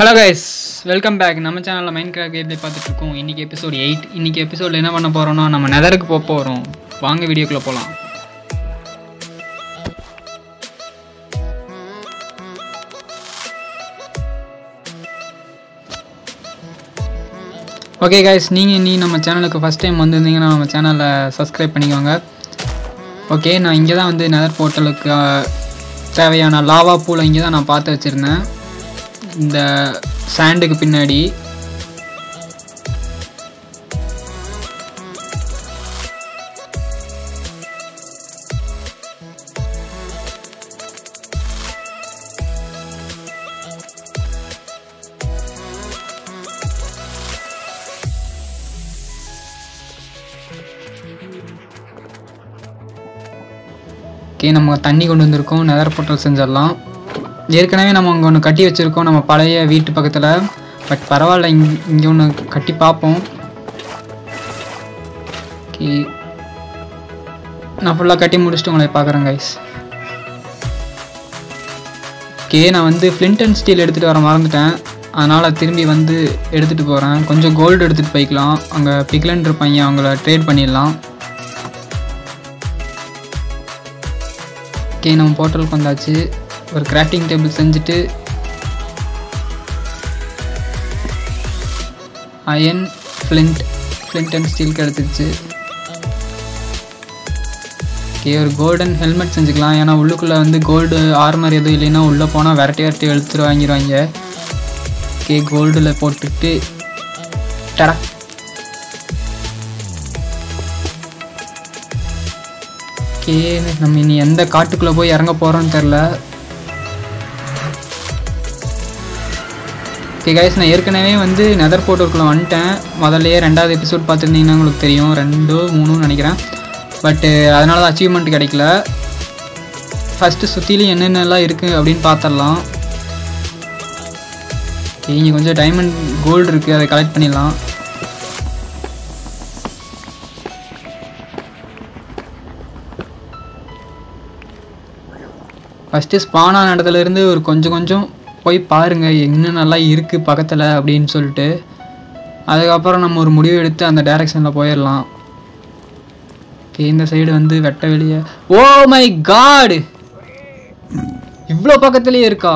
hello guys welcome back நம்ம சேனலில் mind crack கேப்லே பார்த்துட்டு இருக்கோம் இன்றைக்கி எபிசோட் எயிட் இன்றைக்கி எபிசோடில் என்ன பண்ண போகிறோம்னா நம்ம நெதருக்கு போக போகிறோம் வாங்க வீடியோக்குள்ளே போகலாம் ஓகே கைஸ் நீங்கள் நீ நம்ம சேனலுக்கு ஃபஸ்ட் டைம் வந்திருந்தீங்கன்னா நம்ம சேனலை சப்ஸ்கிரைப் பண்ணிக்கோங்க ஓகே நான் இங்கே தான் வந்து நெதர் போர்ட்டலுக்கு அஹ், தேவையான லாவா பூலை இங்கே தான் நான் பார்த்து வச்சுருந்தேன் இந்த சாண்டுக்கு பின்னாடி ஓகே நம்ம தண்ணி கொண்டு வந்திருக்கோம் நெதர் போர்ட்டல் செஞ்சிடலாம் ஏற்கனவே நம்ம அங்கே ஒன்று கட்டி வச்சுருக்கோம் நம்ம பழைய வீட்டு பக்கத்தில் பட் பரவாயில்ல இங் இங்கே ஒன்று கட்டி பார்ப்போம் ஓகே நான் ஃபுல்லாக கட்டி முடிச்சுட்டு உங்களை பார்க்குறேன் கைஸ் ஓகே நான் வந்து ஃப்ளின்ட் அண்ட் ஸ்டீல் எடுத்துகிட்டு வர மறந்துட்டேன் அதனால் திரும்பி வந்து எடுத்துகிட்டு போகிறேன் கொஞ்சம் கோல்டு எடுத்துகிட்டு போய்க்கலாம் அங்கே பிக்லன் இருப்பாங்க அவங்கள ட்ரேட் பண்ணிடலாம் ஓகே நம்ம போர்ட்டலுக்கு வந்தாச்சு ஒரு கிராஃப்டிங் டேபிள் செஞ்சுட்டு iron flint flint and steel கிடச்சிருச்சு ஓகே ஒரு கோல்டன் ஹெல்மெட் செஞ்சுக்கலாம் ஏன்னா உள்ளுக்குள்ளே வந்து கோல்டு ஆர்மர் எதுவும் இல்லைன்னா உள்ளே போனால் விரட்டி விரட்டி எழுத்துட்டு வாங்கிடுவாங்க ஓகே கோல்டில் போட்டுட்டு டடா ஓகே நம்ம இனி எந்த காட்டுக்குள்ளே போய் இறங்க போகிறோன்னு தெரில ஓகே கைஸ் நான் ஏற்கனவே வந்து நெதர் போர்ட்டலுக்குள்ளே வந்துட்டேன் முதல்லயே ரெண்டாவது எபிசோட் பார்த்துருந்தீங்கன்னா உங்களுக்கு தெரியும் ரெண்டோ மூணுன்னு நினைக்கிறேன் பட்டு அதனால தான் அச்சீவ்மெண்ட் கிடைக்கல ஃபஸ்ட்டு சுற்றிலும் என்னென்னலாம் இருக்குது அப்படின்னு பார்த்துடலாம் ஓகே இங்கே கொஞ்சம் டைமண்ட் கோல்டு இருக்குது அதை கலெக்ட் பண்ணிடலாம் ஃபஸ்ட்டு ஸ்பானான இடத்துல இருந்து ஒரு கொஞ்சம் கொஞ்சம் போய் பாருங்க என்ன நல்லா இருக்குது பக்கத்தில் அப்படின்னு சொல்லிட்டு அதுக்கப்புறம் நம்ம ஒரு முடிவு எடுத்து அந்த டைரெக்ஷனில் போயிடலாம் ஓகே இந்த சைடு வந்து வெட்ட வெளியே ஓ மை காடு இவ்வளோ பக்கத்துலேயே இருக்கா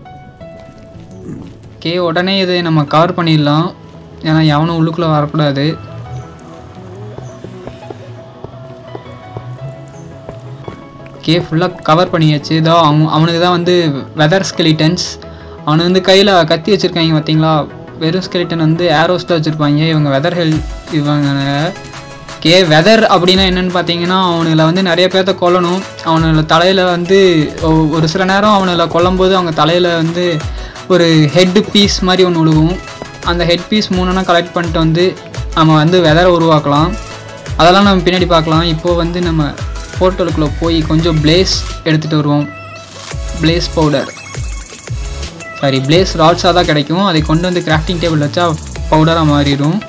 ஓகே உடனே இதை நம்ம கவர் பண்ணிடலாம் ஏன்னா எவனும் உள்ளுக்குள்ளே வரக்கூடாது ஓகே ஃபுல்லாக கவர் பண்ணியாச்சு இதோ அவன் அவனுக்கு தான் வந்து வெதர் ஸ்கெலிட்டன்ஸ் அவனு வந்து கையில் கத்தி வச்சுருக்காங்க பார்த்தீங்களா வெறும் ஸ்கெலிட்டன் வந்து ஏரோஸ்டாக வச்சுருப்பாங்க இவங்க வெதர் ஹெல் இவங்க கே வெதர் அப்படின்னா என்னன்னு பார்த்தீங்கன்னா அவனுங்களை வந்து நிறைய பேர்த்த கொல்லணும் அவனுங்கள தலையில் வந்து ஒ- ஒரு சில நேரம் அவனுங்களை கொல்லும்போது அவங்க தலையில் வந்து ஒரு ஹெட் பீஸ் மாதிரி ஒன்று விழுகும் அந்த ஹெட் பீஸ் மூணுனா கலெக்ட் பண்ணிட்டு வந்து நம்ம வந்து வெதரை உருவாக்கலாம் அதெல்லாம் நம்ம பின்னாடி பார்க்கலாம் இப்போது வந்து நம்ம போர்ட்டலுக்குள்ளே போய் கொஞ்சம் பிளேஸ் எடுத்துகிட்டு வருவோம் பிளேஸ் பவுடர் சாரி பிளேஸ் ராட்ஸாக தான் கிடைக்கும் அதை கொண்டு வந்து கிராஃப்டிங் டேபிள் வச்சா பவுடராக மாறிடும்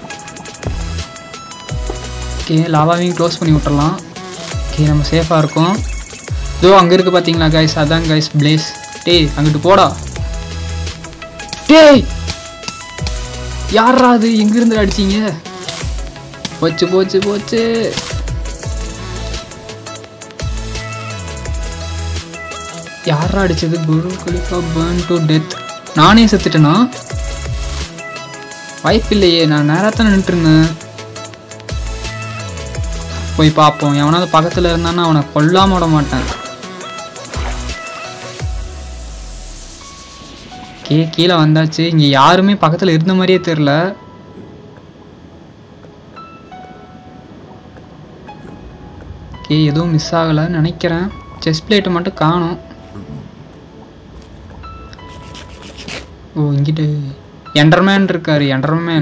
ஓகே லாவாவையும் க்ளோஸ் பண்ணி விட்டுறலாம் ஓகே நம்ம சேஃபாக இருக்கோம் இதோ அங்கே இருக்குது பார்த்தீங்களா கைஸ் அதான் கைஸ் பிளேஸ் டேய் அங்கிட்டு போடா டேய் யாரா அது எங்கிருந்து அடிச்சீங்க போச்சு போச்சு போச்சு யாரா அடிச்சது குரு கலிஃபா பேர்ன் டு டெத் நானே செத்துட்டேனா வாய்ப்பில்லையே நான் நேரத்தான் நின்றுட்டு இருந்தேன் போய் பார்ப்போம் எவனாவது பக்கத்தில் இருந்தானா அவனை கொல்லாம விட மாட்டேன் கே கீழே வந்தாச்சு இங்கே யாருமே பக்கத்தில் இருந்த மாதிரியே தெரில ஓகே எதுவும் மிஸ் ஆகலைன்னு நினைக்கிறேன் செஸ் பிளேட்டை மட்டும் காணும் ஓ இங்கிட்டு எண்டர்மேன் இருக்காரு எண்டர்மேன்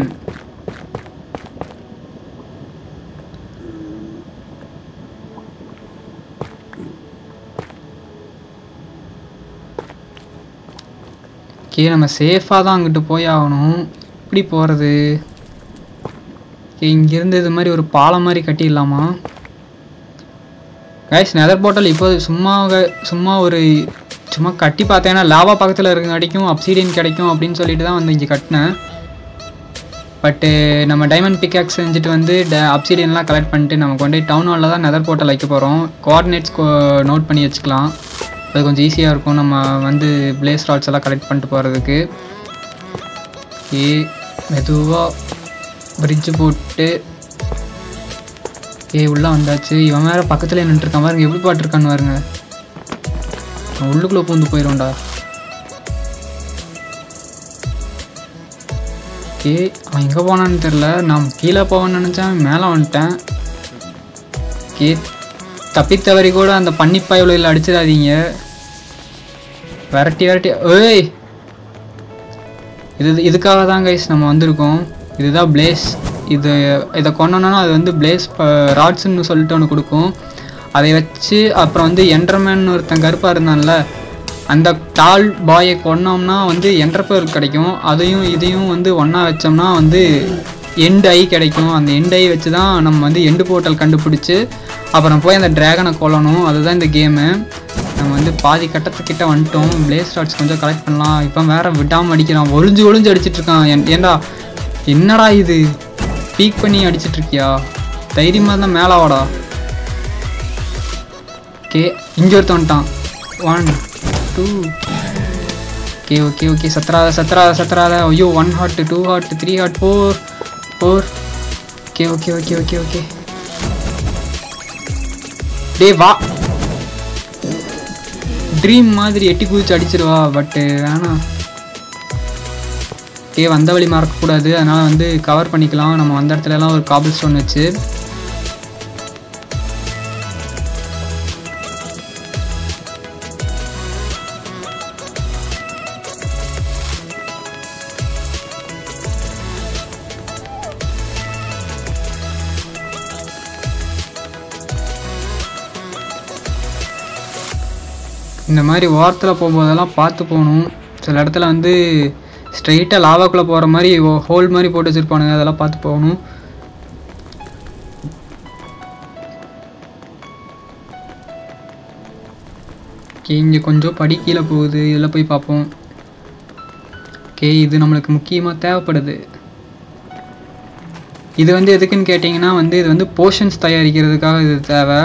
ஓகே நம்ம சேஃபாக தான் அங்கிட்டு போய் ஆகணும் எப்படி போகிறது ஓகே இங்கேருந்து இது மாதிரி ஒரு பாலம் மாதிரி கட்டிடலாமா கைஸ் நெதர் போர்ட்டல் இப்போ சும்மா சும்மா ஒரு சும்மா கட்டி பார்த்தேன் ஏன்னா லாவா பக்கத்தில் இருக்கங்காட்டிக்கும் அப்சீடியன் கிடைக்கும் அப்படின்னு சொல்லிட்டு தான் வந்து இங்கே கட்டினேன் பட்டு நம்ம டைமண்ட் பிக்காக்ஸ் செஞ்சுட்டு வந்து அப்சீடியன்லாம் கலெக்ட் பண்ணிட்டு நம்ம கொண்டு போய் டவுன் ஹாலில் தான் நெதர் போர்ட்டல் வைக்க போகிறோம் கோஆர்டினேட்ஸ் நோட் பண்ணி வச்சுக்கலாம் அது கொஞ்சம் ஈஸியாக இருக்கும் நம்ம வந்து பிளேஸ் ராட்ஸ் எல்லாம் கலெக்ட் பண்ணிட்டு போகிறதுக்கு ஏ மெதுவாக பிரிட்ஜு போட்டு ஏ உள்ளே வந்தாச்சு இவன் வேறு பக்கத்தில் நின்றுருக்கான் பாருங்க எப்படி பாட்டுருக்கான்னு பாருங்க நான் உள்ளுக்குள்ளே பூந்து போயிடும்டா ஏ அவன் எங்கே போனான்னு தெரில நான் கீழே போவேன்னு நினச்சேன் மேலே வந்துட்டேன் ஏ தப்பித்தவரி கூட அந்த பன்னிப்பாயுளையில் அடிச்சிடாதீங்க விரட்டி விரட்டி ஏய் இது இதுக்காக தான் கைஸ் நம்ம வந்திருக்கோம் இதுதான் பிளேஸ் இது இதை கொண்டோன்னா அது வந்து பிளேஸ் ராட்ஸ்ன்னு சொல்லிட்டு ஒன்று கொடுக்கும் அதை வச்சு அப்புறம் வந்து என்டர்மேன் ஒருத்தன் கருப்பாக இருந்தான்ல அந்த டால் பாயை கொன்னோம்னா வந்து என்டர்பர் கிடைக்கும் அதையும் இதையும் வந்து ஒன்றா வச்சோம்னா வந்து எண்ட் ஐ கிடைக்கும் அந்த எண்ட் ஐ வச்சு தான் நம்ம வந்து எண்டு போர்ட்டல் கண்டுபிடிச்சி அப்புறம் போய் அந்த ட்ராகனை கொல்லணும் அதுதான் இந்த கேமு நம்ம வந்து பாதி கட்டத்துக்கிட்ட வந்துட்டோம் பிளேஸ் ராட்ஸ் கொஞ்சம் கலெக்ட் பண்ணலாம் இப்போ வேற விடாமல் அடிக்கிறான் ஒளிஞ்சு ஒளிஞ்சு அடிச்சிட்டு இருக்கான் என்- ஏன்டா என்னடா இது பீக் பண்ணி அடிச்சிட்டு இருக்கியா தைரியமாக தான் மேலே வாடா ஓகே இங்கே ஒருத்தன் வந்துட்டான் one two okay okay okay சத்ராத சத்ராத சத்ராத ஐயோ one heart two heart three heart four four okay okay okay okay okay டே வா ட்ரீம் மாதிரி எட்டி குதிச்சு அடிச்சிருவா பட்டு வேணாம் ஓகே வந்த வழி மறக்கக்கூடாது அதனால் வந்து கவர் பண்ணிக்கலாம் நம்ம வந்த இடத்துல எல்லாம் ஒரு காபிள் ஸ்டோன் வச்சு இந்த மாதிரி ஓரத்தில் போகும்போதெல்லாம் பார்த்து போகணும் சில இடத்துல வந்து ஸ்ட்ரைட்டாக லாவாக்குள்ளே போகிற மாதிரி ஹோல் மாதிரி போட்டு வச்சுருப்பானுங்க அதெல்லாம் பார்த்து போகணும் ஓகே இங்கே கொஞ்சம் படி கீழே போகுது இதில் போய் பார்ப்போம் ஓகே இது நம்மளுக்கு முக்கியமாக தேவைப்படுது இது வந்து எதுக்குன்னு கேட்டிங்கன்னா வந்து இது வந்து போர்ஷன்ஸ் தயாரிக்கிறதுக்காக இது தேவை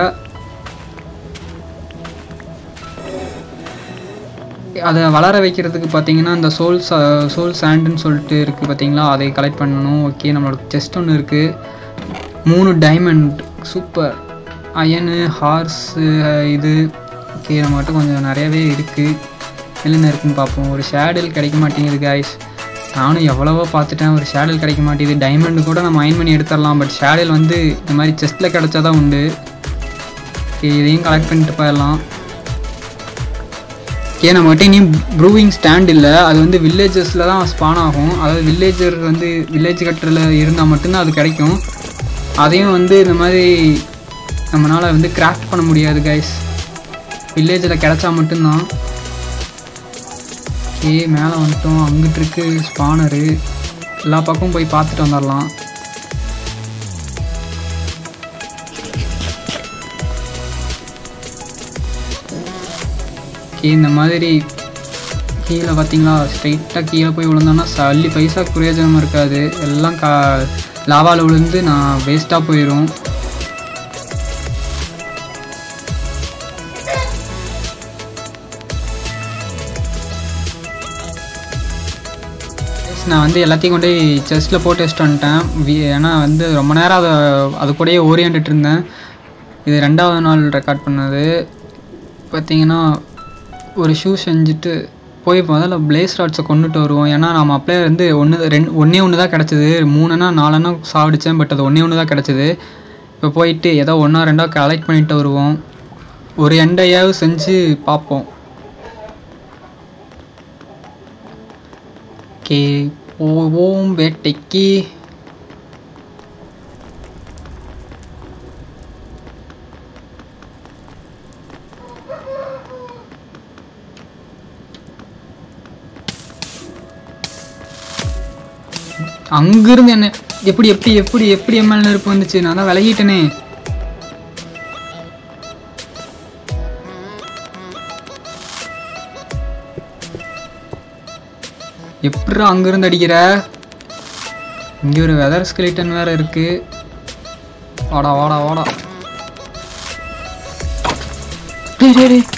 அதை வளர வைக்கிறதுக்கு பார்த்தீங்கன்னா இந்த சோல் சோல் சாண்டுன்னு சொல்லிட்டு இருக்குது பார்த்தீங்களா அதை கலெக்ட் பண்ணணும் ஓகே நம்மளோட செஸ்ட் ஒன்று இருக்குது மூணு டைமண்ட் சூப்பர் அயனு ஹார்ஸு இது ஓகே நம்மகிட்ட கொஞ்சம் நிறையவே இருக்குது என்னென்ன இருக்குன்னு பார்ப்போம் ஒரு ஷேடில் கிடைக்க மாட்டேங்குது காய்ஸ் நானும் எவ்வளவோ பார்த்துட்டேன் ஒரு ஷேடில் கிடைக்க மாட்டேங்குது டைமண்ட் கூட நம்ம அயன் பண்ணி எடுத்துடலாம் பட் ஷேடில் வந்து இந்த மாதிரி செஸ்ட்டில் கிடைச்சாதான் உண்டு ஓகே இதையும் கலெக்ட் பண்ணிட்டு போயிடலாம் ஏன் நம்மகிட்ட இனி ப்ரூவிங் ஸ்டாண்ட் இல்லை அது வந்து வில்லேஜஸில் தான் ஸ்பான் ஆகும் அதாவது வில்லேஜர் வந்து வில்லேஜ் கட்டரில் இருந்தால் மட்டும்தான் அது கிடைக்கும் அதையும் வந்து இந்த மாதிரி நம்மளால் வந்து கிராஃப்ட் பண்ண முடியாது கைஸ் வில்லேஜில் கிடைச்சா மட்டும்தான் ஓகே மேலே வந்துட்டோம் அங்கிட்டு இருக்கு ஸ்பானரு எல்லா பக்கமும் போய் பார்த்துட்டு வந்துடலாம் ஓகே இந்த மாதிரி கீழே பார்த்தீங்களா ஸ்ட்ரைட்டாக கீழே போய் விழுந்தோன்னா சல்லி பைசா பிரயோஜனம் இருக்காது எல்லாம் கா லாவாவில் விழுந்து நான் வேஸ்ட்டாக போயிடும் நான் வந்து எல்லாத்தையும் கொண்டு போய் செஸ்ட்டில் போட்டு வச்சுட்டு வந்துட்டேன் வி- ஏன்னா வந்து ரொம்ப நேரம் அதை அது கூடயே ஓரியன்ட்டு இருந்தேன் இது ரெண்டாவது நாள் ரெக்கார்ட் பண்ணது பார்த்தீங்கன்னா ஒரு ஷூ செஞ்சுட்டு போய் முதல்ல பிளேஸ் ராட்ஸை கொண்டுட்டு வருவோம் ஏன்னா நம்ம அப்படியே வந்து ஒன்று ரெண்டு ஒன்றே ஒன்று தான் கிடச்சிது மூணுனா நாலனா சாப்பிடுச்சேன் பட் அது ஒன்றே ஒன்று தான் கிடச்சிது இப்போ போயிட்டு ஏதோ ஒன்றா ரெண்டா கலெக்ட் பண்ணிட்டு வருவோம் ஒரு எண்டையாவது செஞ்சு பார்ப்போம் ஓகே போவோம் வேட்டைக்கு அங்கிருந்து என்ன எப்படி எப்படி எப்படி எப்படி என் மேல நெருப்பு வந்துச்சு நான் தான் விலகிட்டேனே எப்படா அங்கிருந்து அடிக்கிற இங்கே ஒரு வெதர் ஸ்கெலிட்டன் வேற இருக்கு வாடா வாடா வாடா டேய் டேய் டேய்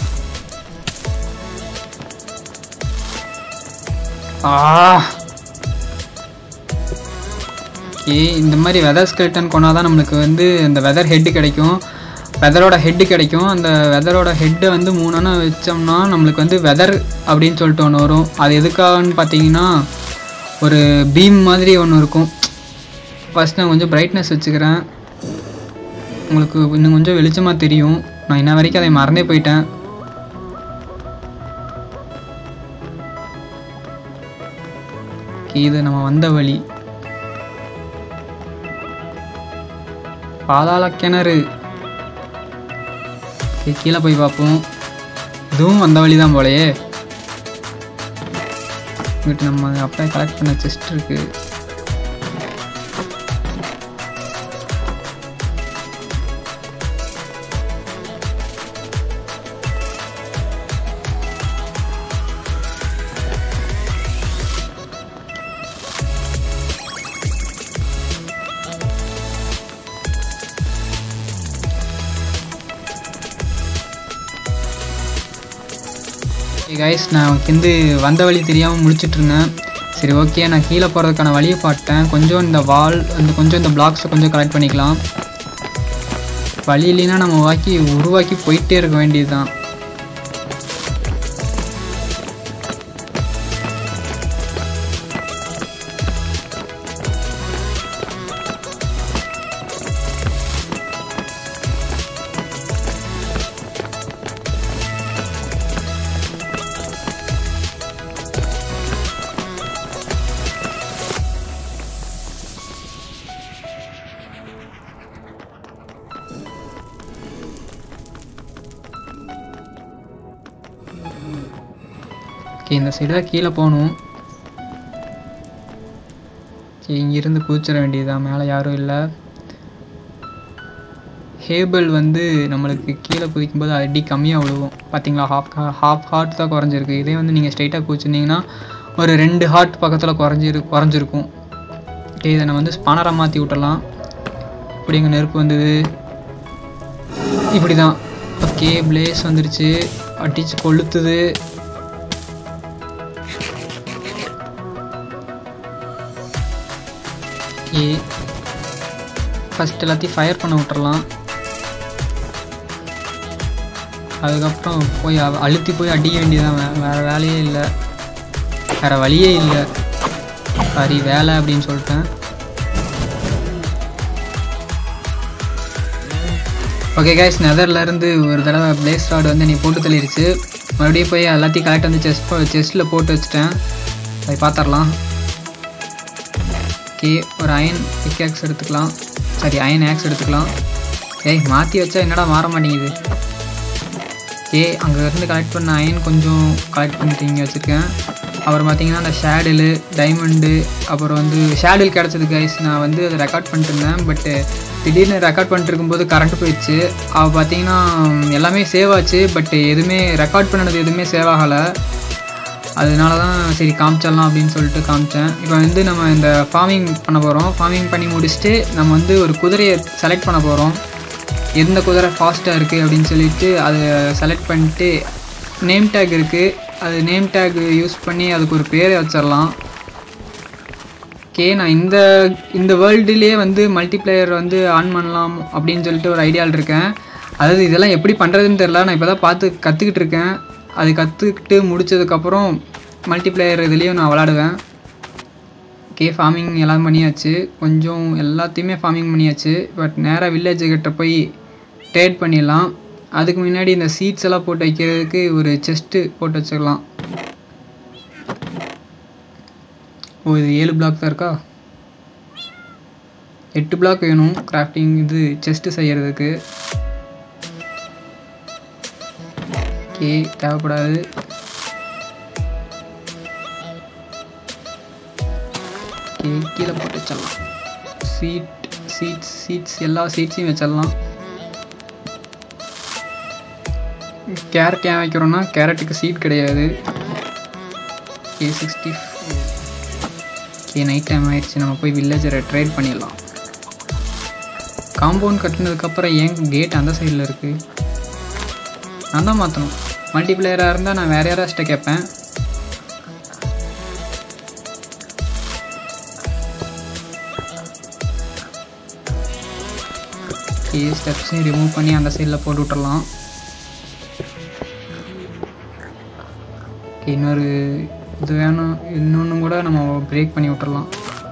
ஆ ஓகே இந்த மாதிரி வெதர் ஸ்கெல்டன் கொண்டாதான் நம்மளுக்கு வந்து அந்த வெதர் ஹெட்டு கிடைக்கும் வெதரோட ஹெட்டு கிடைக்கும் அந்த வெதரோட ஹெட்டை வந்து மூணுனா வச்சோம்னா நம்மளுக்கு வந்து வெதர் அப்படின்னு சொல்லிட்டு ஒன்று வரும் அது எதுக்காகன்னு பார்த்தீங்கன்னா ஒரு பீம் மாதிரி ஒன்று இருக்கும் ஃபஸ்ட் நான் கொஞ்சம் பிரைட்னஸ் வச்சுக்கிறேன் உங்களுக்கு இன்னும் கொஞ்சம் வெளிச்சமாக தெரியும் நான் இன்ன வரைக்கும் அதை மறந்தே போயிட்டேன் Okay, இது நம்ம வந்த வழி பாதாள கிணறு Okay, கீழே போய் பார்ப்போம் இதுவும் வந்த வழி தான் போலயே இங்கிட்டு நம்ம அப்படியே கலெக்ட் பண்ண செஸ்ட் இருக்கு கைஸ் நான் வந்து வந்த வழி தெரியாமல் முடிச்சிட்டு இருந்தேன் சரி ஓகே நான் கீழே போகிறதுக்கான வழியை பார்த்தேன் கொஞ்சம் இந்த வால் அந்த கொஞ்சம் இந்த பிளாக்ஸை கொஞ்சம் கலெக்ட் பண்ணிக்கலாம் வழி இல்லைன்னா நம்ம வாக்கி உருவாக்கி போயிட்டே இருக்க வேண்டியது தான் ஓகே இந்த சைடு தான் கீழே போகணும் சரி இங்கிருந்து குதிச்சிட வேண்டியதுதான் மேலே யாரும் இல்லை ஹேபிள் வந்து நம்மளுக்கு கீழே குதிக்கும்போது அடி கம்மியாக விழுவும் பார்த்தீங்களா ஹாஃப் ஹாஃப் ஹார்ட் தான் குறைஞ்சிருக்கு இதே வந்து நீங்கள் ஸ்ட்ரைட்டாக குதிச்சிருந்தீங்கன்னா ஒரு ரெண்டு ஹார்ட் பக்கத்தில் குறைஞ்சிரு குறைஞ்சிருக்கும் ஓகே இதை நம்ம வந்து ஸ்பானராக மாற்றி விட்டலாம் இப்படி எங்கள் நெருப்பு வந்தது இப்படி தான் ஓகே பிளேஸ் வந்துருச்சு அடிச்சு கொளுத்துது ஏ ஃபஸ்ட் எல்லாத்தையும் ஃபயர் பண்ண விட்டுறலாம் அதுக்கப்புறம் போய் அ- அழுத்தி போய் அடிக்க வேண்டியதான் வே வேறு வேலையே இல்லை வேறு வழியே இல்லை சாரி வேலை அப்படின்னு சொல்லிட்டேன் ஓகே கைஸ் நெதர்லேருந்து ஒரு தடவை பிளேஸ் ராட் வந்து நீ போட்டு தள்ளிடுச்சு மறுபடியும் போய் எல்லாத்தையும் கரெக்டாக வந்து செஸ்ட் செஸ்ட்டில் போட்டு வச்சுட்டேன் அதை பார்த்துடலாம் ஓகே ஒரு அயன் பிக்ஆக்ஸ் எடுத்துக்கலாம் சாரி அயன் ஆக்ஸ் எடுத்துக்கலாம் ஏய் மாற்றி வச்சா என்னடா மாற மாட்டேங்குது ஓகே அங்கே இருந்து கலெக்ட் பண்ண அயன் கொஞ்சம் கலெக்ட் பண்ணிட்டு இங்கே வச்சுருக்கேன் அப்புறம் பார்த்தீங்கன்னா அந்த ஷேடிலு டைமண்டு அப்புறம் வந்து ஷேடில் கிடச்சது கைஸ் நான் வந்து அதை ரெக்கார்ட் பண்ணிட்டு இருந்தேன் பட்டு திடீர்னு ரெக்கார்ட் பண்ணிட்டு இருக்கும்போது கரண்ட் போயிடுச்சு அவள் பார்த்தீங்கன்னா எல்லாமே சேவ் ஆச்சு பட் எதுவுமே ரெக்கார்ட் பண்ணது எதுவுமே சேவ் ஆகலை அதனால தான் சரி காமிச்சிடலாம் அப்படின்னு சொல்லிட்டு காமிச்சேன் இப்போ வந்து நம்ம இந்த ஃபார்மிங் பண்ண போகிறோம் ஃபார்மிங் பண்ணி முடிச்சுட்டு நம்ம வந்து ஒரு குதிரையை செலக்ட் பண்ண போகிறோம் எந்த குதிரை ஃபாஸ்ட்டாக இருக்குது அப்படின்னு சொல்லிட்டு அதை செலக்ட் பண்ணிட்டு நேம் டேக் இருக்குது அது நேம் டேக் யூஸ் பண்ணி அதுக்கு ஒரு பேரை வச்சிடலாம் ஓகே நான் இந்த இந்த வேர்ல்டுலேயே வந்து மல்டிப்ளேயர் வந்து ஆன் பண்ணலாம் அப்படின்னு சொல்லிட்டு ஒரு ஐடியாவில் இருக்கேன் அதாவது இதெல்லாம் எப்படி பண்ணுறதுன்னு தெரில நான் இப்போ தான் பார்த்து கற்றுக்கிட்டு இருக்கேன் அது கற்றுக்கிட்டு முடிச்சதுக்கப்புறம் மல்டிப்ளேயர் இதுலேயும் நான் விளாடுவேன் ஓகே ஃபார்மிங் எல்லாம் பண்ணியாச்சு கொஞ்சம் எல்லாத்தையுமே ஃபார்மிங் பண்ணியாச்சு பட் நேராக வில்லேஜ் கிட்ட போய் ட்ரேட் பண்ணிடலாம் அதுக்கு முன்னாடி இந்த சீட்ஸ் எல்லாம் போட்டு வைக்கிறதுக்கு ஒரு செஸ்ட்டு போட்டு வச்சுக்கலாம் ஓ இது ஏழு பிளாக் தான் இருக்கா எட்டு பிளாக் வேணும் கிராஃப்டிங் இது செஸ்ட்டு செய்யறதுக்கு ஓகே தேவைப்படாது ஓகே கீழே போட்டு வச்சிடலாம் சீட் சீட்ஸ் சீட்ஸ் எல்லா சீட்ஸையும் வச்சிடலாம் கேரட் ஏன் வைக்கிறோம்னா கேரட்டுக்கு சீட் கிடையாது ஏ சிக்ஸ்டி ஓகே நைட் டைம் ஆயிடுச்சு நம்ம போய் வில்லேஜரை ட்ரேட் பண்ணிடலாம் காம்பவுண்ட் கட்டினதுக்கப்புறம் ஏன் கேட் அந்த சைடில் இருக்குது நான் தான் மாற்றணும் மல்டிப்ளேயராக இருந்தால் நான் வேறு யாராச்சிட்ட கேட்பேன் ஓகே ஸ்டெப்ஸையும் ரிமூவ் பண்ணி அந்த சைடில் போட்டு விட்டுறலாம் ஓகே இன்னொரு இது வேணும் இன்னொன்று கூட நம்ம பிரேக் பண்ணி விட்டுறலாம்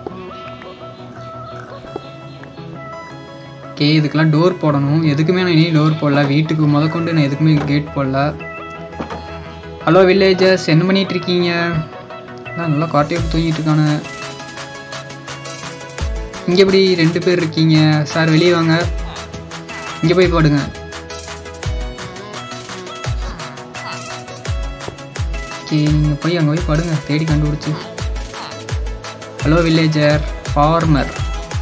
ஓகே இதுக்கெல்லாம் டோர் போடணும் எதுக்குமே நான் இனி டோர் போடல வீட்டுக்கு முதற்கொண்டு நான் எதுக்குமே கேட் போடல ஹலோ வில்லேஜர்ஸ் என்ன பண்ணிட்டு இருக்கீங்க அதான் நல்லா காட்டையை தூங்கிட்டு இருக்கானு இங்கே எப்படி ரெண்டு பேர் இருக்கீங்க சார் வெளியே வாங்க இங்கே போய் பாடுங்க ஓகே நீங்கள் போய் அங்கே போய் படுங்க தேடி கண்டுபிடிச்சி hello villager farmer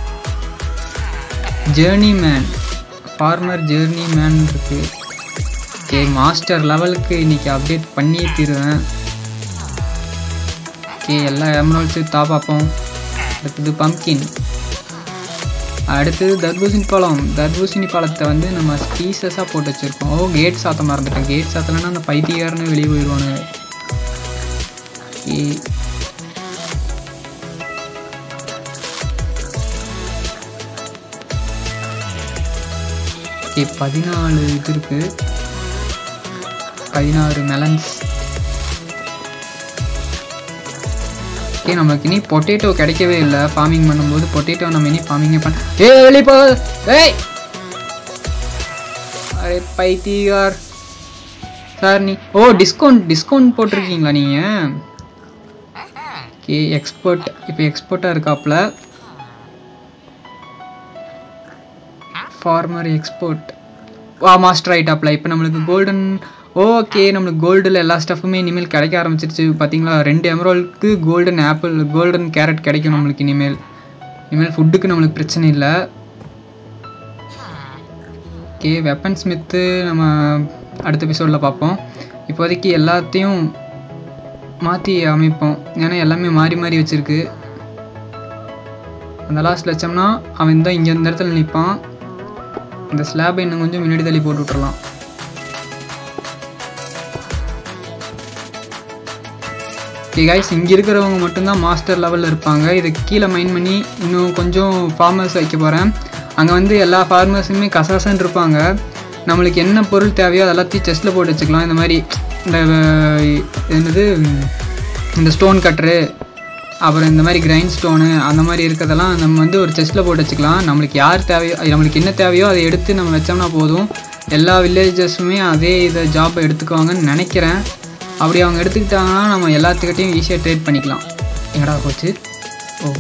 journeyman farmer journeyman இருக்கு ஓகே மாஸ்டர் லெவலுக்கு இன்னைக்கு அப்டேட் பண்ணியே தீருவேன் ஓகே எல்லா எமரால்ஸையும் தா பார்ப்போம் அடுத்தது பம்கின் அடுத்தது தர்பூசணி பழம் தர்பூசணி பழத்தை வந்து நம்ம பீசஸாக போட்டு வச்சுருக்கோம் ஓ கேட் சாத்த மறந்துட்டேன் கேட் சாத்தலைன்னா அந்த பைத்தியக்காரனு வெளியே போயிடுவானு ஓகே ஓகே பதினாலு இது இருக்கு பதினாறு மெலன்ஸ் ஓகே நமக்கு இனி பொட்டேட்டோ கிடைக்கவே இல்லை ஃபார்மிங் பண்ணும்போது பொட்டேட்டோ நம்ம இனி ஃபார்மிங்கே பண்ண ஏ வெளியே போ ஏய் அரே பைத்தியார் சார் நீ ஓ டிஸ்கவுண்ட் டிஸ்கவுண்ட் போட்டிருக்கீங்களா நீங்கள் ஓகே எக்ஸ்போர்ட் இப்போ எக்ஸ்போர்ட்டாக இருக்காப்புல ஃபார்மர் எக்ஸ்போர்ட் வா மாஸ்டர் ஆகிட்டாப்ல இப்போ நம்மளுக்கு கோல்டன் ஓகே நம்மளுக்கு கோல்டில் எல்லா ஸ்டஃப்புமே இனிமேல் கிடைக்க ஆரம்பிச்சிருச்சு பார்த்தீங்களா ரெண்டு எமரால்டுக்கு கோல்டன் ஆப்பிள் கோல்டன் கேரட் கிடைக்கும் நம்மளுக்கு இனிமேல் இனிமேல் ஃபுட்டுக்கு நம்மளுக்கு பிரச்சனை இல்லை ஓகே வெப்பன் ஸ்மித்து நம்ம அடுத்த எபிசோடில் பார்ப்போம் இப்போதைக்கு எல்லாத்தையும் மாற்றி அமைப்போம் ஏன்னா எல்லாமே மாறி மாறி வச்சுருக்கு அந்த லாஸ்ட்டில் வச்சோம்னா அவன் தான் இங்கே இந்த இடத்துல நிற்பான் இந்த ஸ்லாபை இன்னும் கொஞ்சம் முன்னாடி தள்ளி போட்டு விட்டுறலாம் ஓகே கைஸ் இங்கே இருக்கிறவங்க மட்டும்தான் மாஸ்டர் லெவலில் இருப்பாங்க இதை கீழே மைண்ட் பண்ணி இன்னும் கொஞ்சம் ஃபார்மர்ஸ் வைக்க போகிறேன் அங்கே வந்து எல்லா ஃபார்மர்ஸுமே கசகசன்னு இருப்பாங்க நம்மளுக்கு என்ன பொருள் தேவையோ அது எல்லாத்தையும் செஸ்ட்டில் போட்டு வச்சுக்கலாம் இந்த மாதிரி இந்த அஹ், என்னது இந்த ஸ்டோன் கட்ரு அப்புறம் இந்த மாதிரி கிரைண்ட் ஸ்டோனு அந்த மாதிரி இருக்கிறதெல்லாம் நம்ம வந்து ஒரு செஸ்ட்டில் போட்டு வச்சுக்கலாம் நம்மளுக்கு யார் தேவையோ நம்மளுக்கு என்ன தேவையோ அதை எடுத்து நம்ம வச்சோம்னா போதும் எல்லா வில்லேஜஸுமே அதே இதை ஜாப்பை எடுத்துக்குவாங்கன்னு நினைக்கிறேன் அப்படி அவங்க எடுத்துக்கிட்டாங்கன்னா நம்ம எல்லாத்துக்கிட்டையும் ஈஸியாக ட்ரேட் பண்ணிக்கலாம் எங்கடா போச்சு ஓ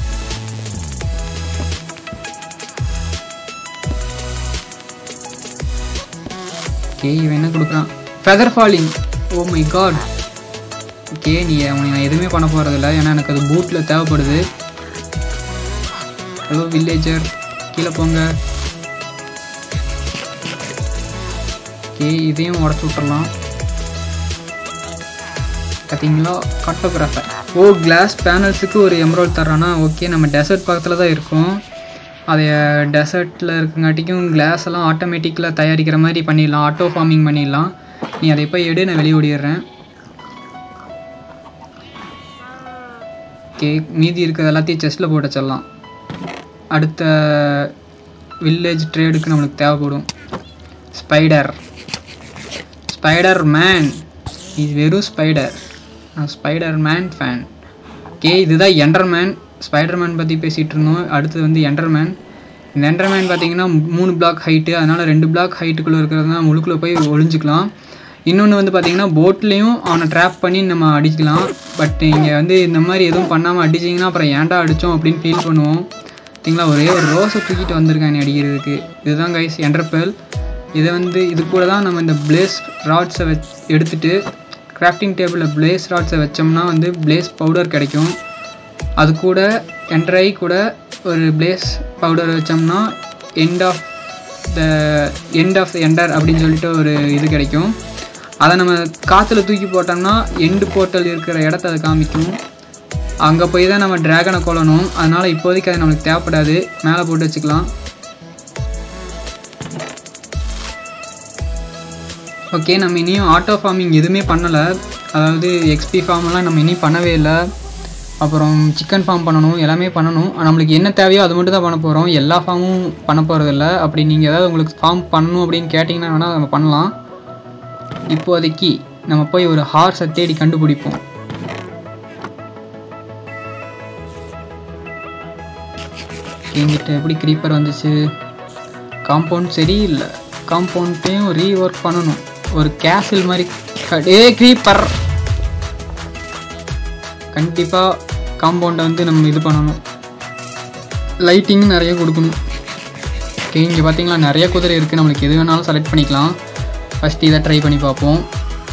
ஓகே இவன் என்ன கொடுக்குறான் feather falling oh my God okay நீ அவனை நான் எதுவுமே பண்ண போகிறதில்ல ஏன்னா எனக்கு அது பூட்டில் தேவைப்படுது ஹலோ வில்லேஜர் கீழே போங்க ஓகே இதையும் உடச்சி விட்டுறலாம் பார்த்தீங்களா கார்ட்டோகிராஃபர் ஓ கிளாஸ் பேனல்ஸுக்கு ஒரு எம்ராய்ட் தர்றானா ஓகே நம்ம டெசர்ட் பக்கத்தில் தான் இருக்கோம் அதை டெசர்ட்டில் இருக்கங்காட்டிக்கும் கிளாஸ் எல்லாம் ஆட்டோமேட்டிக்கில் தயாரிக்கிற மாதிரி பண்ணிடலாம் ஆட்டோ ஃபார்மிங் பண்ணிடலாம் நீ அதை போய் எடு நான் வெளியே ஓடிடுறேன் ஓகே மீதி இருக்கிறது எல்லாத்தையும் செஸ்ட்டில் போட்டு வச்சிடலாம் அடுத்த வில்லேஜ் ட்ரேடுக்கு நம்மளுக்கு தேவைப்படும் ஸ்பைடர் ஸ்பைடர் மேன் இது வெறும் ஸ்பைடர் நான் ஸ்பைடர் மேன் ஃபேன் ஓகே இதுதான் எண்டர்மேன் ஸ்பைடர்மேன் பற்றி பேசிகிட்டு இருந்தோம் அடுத்தது வந்து எண்டர்மேன் இந்த எண்டர்மேன் பார்த்தீங்கன்னா மூணு பிளாக் ஹைட்டு அதனால் ரெண்டு பிளாக் ஹைட்டுக்குள்ளே இருக்கிறதுனா முழுக்குள்ளே போய் ஒளிஞ்சுக்கலாம் இன்னொன்று வந்து பார்த்தீங்கன்னா போட்லேயும் அவனை ட்ராப் பண்ணி நம்ம அடிக்கலாம் பட் இங்கே வந்து இந்த மாதிரி எதுவும் பண்ணாமல் அடிச்சிங்கன்னா அப்புறம் ஏன்டா அடித்தோம் அப்படின்னு ஃபீல் பண்ணுவோம் பார்த்தீங்களா ஒரே ஒரு ரோஸை தூக்கிட்டு வந்திருக்கான் என்னை அடிக்கிறதுக்கு இதுதான் கைஸ் என்டர்பெல் இதை வந்து இது கூட தான் நம்ம இந்த பிளேஸ் ராட்ஸை வச் எடுத்துட்டு கிராஃப்டிங் டேபிளில் பிளேஸ் ராட்ஸை வச்சோம்னா வந்து பிளேஸ் பவுடர் கிடைக்கும் அது கூட என்ட்ரை கூட ஒரு பிளேஸ் பவுடர் வச்சோம்னா end of the end of ender அப்படின்னு சொல்லிட்டு ஒரு இது கிடைக்கும் அதை நம்ம காற்றுல தூக்கி போட்டோம்னா எண்டு போர்ட்டல் இருக்கிற இடத்த அது காமிக்கும் அங்கே போய் தான் நம்ம டிராகனை கொல்லணும் அதனால் இப்போதைக்கு அது நம்மளுக்கு தேவைப்படாது மேலே போட்டு வச்சுக்கலாம் ஓகே நம்ம இனியும் ஆட்டோ ஃபார்மிங் எதுவுமே பண்ணலை அதாவது எக்ஸ்பி ஃபார்ம்லாம் நம்ம இனியும் பண்ணவே இல்லை அப்புறம் சிக்கன் ஃபார்ம் பண்ணணும் எல்லாமே பண்ணணும் நம்மளுக்கு என்ன தேவையோ அது மட்டும் தான் பண்ண போகிறோம் எல்லா ஃபார்மும் பண்ண போகிறதில்ல அப்படி நீங்கள் ஏதாவது உங்களுக்கு ஃபார்ம் பண்ணணும் அப்படின்னு கேட்டிங்கன்னா வேணால் நம்ம பண்ணலாம் இப்போதைக்கு நம்ம போய் ஒரு ஹார்ஸை தேடி கண்டுபிடிப்போம் என்கிட்ட எப்படி க்ரீப்பர் வந்துச்சு காம்பவுண்ட் சரியில்லை காம்பவுண்ட்டையும் ரீஒர்க் பண்ணணும் ஒரு கேசில் மாதிரி ஏ க்ரீப்பர் கண்டிப்பாக காம்பவுண்டை வந்து நம்ம இது பண்ணணும் லைட்டிங் நிறைய கொடுக்கணும் ஓகே இங்கே பார்த்தீங்களா நிறைய குதிரை இருக்குது நம்மளுக்கு எது வேணாலும் செலக்ட் பண்ணிக்கலாம் ஃபஸ்ட் இதை ட்ரை பண்ணி பார்ப்போம்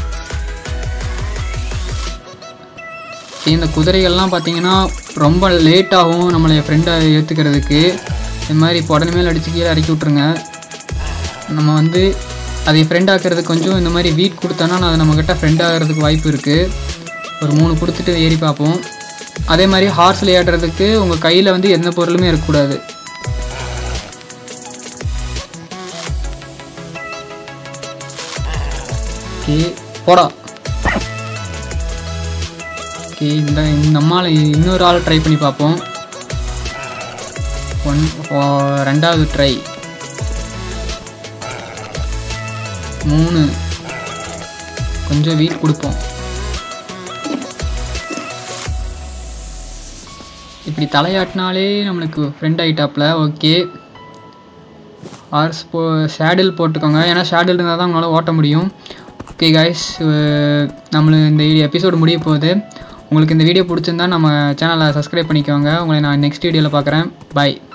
இந்த குதிரைகள்லாம் பார்த்தீங்கன்னா ரொம்ப லேட் ஆகும் நம்மளை ஃப்ரெண்டை ஏற்றுக்கிறதுக்கு இது மாதிரி இப்போ உடனே மேலே அடிச்சு கீழே இறக்கி விட்ருங்க நம்ம வந்து அதை ஃப்ரெண்ட் ஆக்கிறதுக்கு கொஞ்சம் இந்த மாதிரி வீட் கொடுத்தோன்னா அது நம்மக்கிட்ட ஃப்ரெண்ட் ஆகிறதுக்கு வாய்ப்பு இருக்குது ஒரு மூணு கொடுத்துட்டு ஏறி பார்ப்போம் அதே மாதிரி ஹார்ஸில் ஏறுறதுக்கு உங்கள் கையில் வந்து எந்த பொருளுமே இருக்கக்கூடாது ஓகே போடா ஓகே இந்த இந்த அம்மாவை இன்னொரு ஆள் ட்ரை பண்ணி பார்ப்போம் ஒன் ரெண்டாவது ட்ரை மூணு கொஞ்சம் வீட் கொடுப்போம் இப்படி தலையாட்டினாலே நம்மளுக்கு ஃப்ரெண்ட் ஆகிட்டாப்ல ஓகே ஹார்ஸ் போ ஷேடில் போட்டுக்கோங்க ஏன்னா ஷேடில் இருந்தால் தான் உங்களால் ஓட்ட முடியும் ஓகே காய்ஸ் நம்மளு இந்த எபிசோடு முடிய போகுது உங்களுக்கு இந்த வீடியோ பிடிச்சிருந்தா நம்ம சேனலை சப்ஸ்கிரைப் பண்ணிக்கோங்க உங்களை நான் நெக்ஸ்ட் வீடியோவில் பார்க்குறேன் பாய்